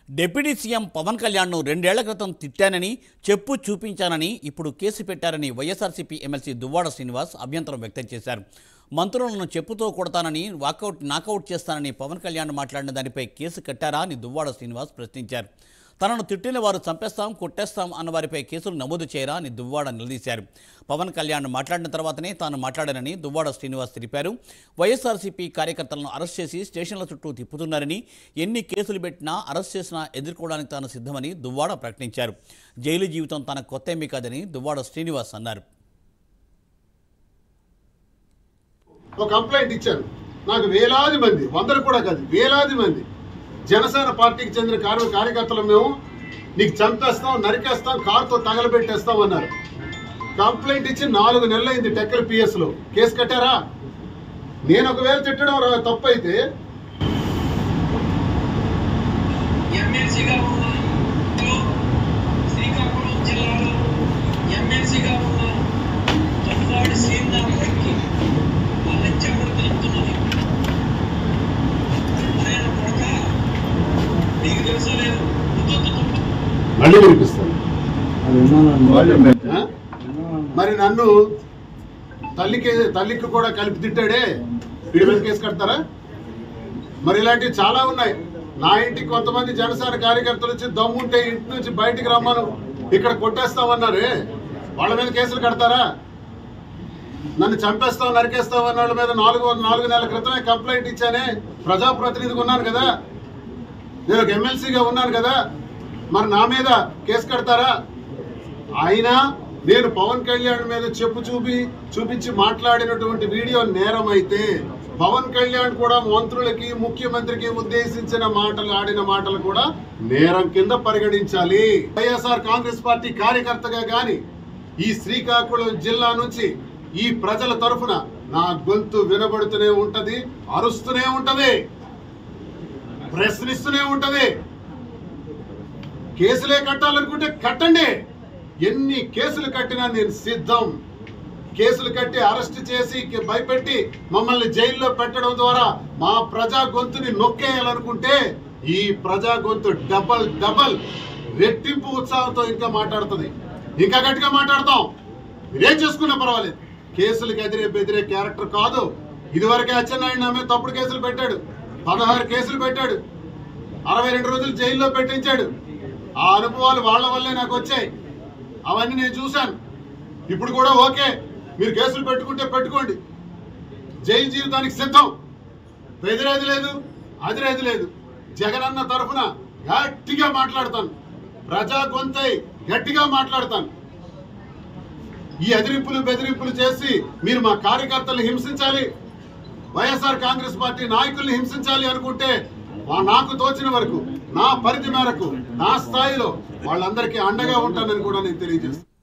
Deputy CM Pawan కళ్యాణ్ను రెండేళ్ల క్రితం తిట్టానని చెప్పు చూపించానని ఇప్పుడు కేసు పెట్టారని వైఎస్ఆర్సీపీ ఎమ్మెల్సీ దువ్వాడ శ్రీనివాస్ అభ్యంతరం వ్యక్తం చేశారు మంత్రులను చెప్పుతో కొడతానని వాకౌట్ నాకౌట్ చేస్తానని పవన్ కళ్యాణ్ మాట్లాడిన దానిపై కేసు కట్టారా అని దువ్వాడ శ్రీనివాస్ ప్రశ్నించారు తనను తిట్టిన వారు చంపేస్తాం కొట్టేస్తాం అన్న వారిపై కేసులు నమోదు చేయరా అని దువ్వాడ నిలదీశారు పవన్ కళ్యాణ్ మాట్లాడిన తర్వాతనే తాను మాట్లాడానని దువ్వాడ శ్రీనివాస్ తెలిపారు వైఎస్ఆర్సీపీ కార్యకర్తలను అరెస్ట్ చేసి స్టేషన్ల చుట్టూ తిప్పుతున్నారని ఎన్ని కేసులు పెట్టినా అరెస్ట్ చేసినా ఎదుర్కోవడానికి తాను సిద్ధమని దువ్వాడ ప్రకటించారు జైలు జీవితం తన కొత్త ఏమీ కాదని దువ్వాడ శ్రీనివాస్ అన్నారు ఒక కంప్లైంట్ ఇచ్చాను నాకు వేలాది మంది వందలు కూడా కాదు వేలాది మంది జనసేన పార్టీకి చెందిన కార్య కార్యకర్తలు మేము నీకు చంపేస్తాం నరికేస్తాం కారుతో తగలబెట్టేస్తాం అన్నారు కంప్లైంట్ ఇచ్చి నాలుగు నెలలైంది టెక్కల పిఎస్ లో కేసు కట్టారా నేను ఒకవేళ తిట్టడం రా- తప్పు అయితే ఎమ్మెల్సీగా ఉన్న ఇంట్లో శ్రీకాకుళం జిల్లాలో ఎమ్మెల్సీగా ఉన్న తొమ్మిదాడి శ్రీనాథ్కి అలెచ్చబడి తెలుపుతున్నది ఆయన కొడక నీకు తెలుసో లేదు ఉద్దుత్తుతో మళ్ళీ వినిపిస్తాను ఆ? మరి నన్ను తల్లికి తల్లికి కూడా కలిపి తిట్టాడే వీడి మీద కేసు కడతారా మరి ఇలాంటివి చాలా ఉన్నాయి నా ఇంటికి కొంతమంది జనసేన కార్యకర్తలు వచ్చి దమ్ముంటే ఇంటి నుంచి బయటికి రమ్మను ఇక్కడ కొట్టేస్తామన్నారే వాళ్ళ మీద కేసులు కడతారా నన్ను చంపేస్తాం నరికేస్తాం అన్న వాళ్ళ మీద నాలుగు నాలుగు నెలల క్రితమే కంప్లైంట్ ఇచ్చానే ప్రజాప్రతినిధిగా ఉన్నాను కదా నేను ఒక ఎమ్మెల్సీగా ఉన్నాను కదా మరి నా మీద కేసు కడతారా అయినా నేను పవన్ కళ్యాణ్ మీద చెప్పు చూపి చూపించి మాట్లాడినటువంటి వీడియో నేరం అయితే పవన్ కళ్యాణ్ కూడా మంత్రులకి ముఖ్యమంత్రికి ఉద్దేశించిన మాటలు ఆడిన మాటలు కూడా నేరం కింద పరిగణించాలి వైఎస్ఆర్ కాంగ్రెస్ పార్టీ కార్యకర్తగా గాని ఈ శ్రీకాకుళం జిల్లా నుంచి ఈ ప్రజల తరఫున నా గొంతు వినబడుతూనే ఉంటది అరుస్తూనే ఉంటది ప్రశ్నిస్తూనే ఉంటది కేసులే కట్టాలనుకుంటే కట్టండి ఎన్ని కేసులు కట్టినా నేను సిద్ధం కేసులు కట్టి అరెస్ట్ చేసి కి- భయపెట్టి మమ్మల్ని జైల్లో పెట్టడం ద్వారా మా ప్రజా గొంతుని నొక్కేయాలనుకుంటే ఈ ప్రజా గొంతు డబల్ డబల్ రెట్టింపు ఉత్సాహంతో ఇంకా మాట్లాడుతుంది ఇంకా గట్టిగా మాట్లాడతాం మీరేం చేసుకున్నా పర్వాలేదు కేసులకు ఎదిరే బెదిరే క్యారెక్టర్ కాదు ఇదివరకే అచ్చెన్నాయుడు నా మీద తప్పుడు కేసులు పెట్టాడు పదహారు కేసులు పెట్టాడు అరవై రెండు రోజులు జైల్లో పెట్టించాడు ఆ అనుభవాలు వాళ్ళ వల్లే నాకు వచ్చాయి అవన్నీ నేను చూశాను ఇప్పుడు కూడా ఓకే మీరు కేసులు పెట్టుకుంటే పెట్టుకోండి జైలు జీవితానికి సిద్ధం బెదిరేది లేదు అదిరేది లేదు జగనన్న తరఫున గట్టిగా మాట్లాడతాను ప్రజా గొంతై గట్టిగా మాట్లాడతాను ఈ ఎదిరింపులు బెదిరింపులు చేసి మీరు మా కార్యకర్తలను హింసించాలి వైఎస్ఆర్ కాంగ్రెస్ పార్టీ నాయకుల్ని హింసించాలి అనుకుంటే వా- నాకు తోచిన వరకు నా పరిధి మేరకు నా స్థాయిలో వాళ్ళందరికీ అండగా ఉంటానని కూడా నేను తెలియజేస్తాను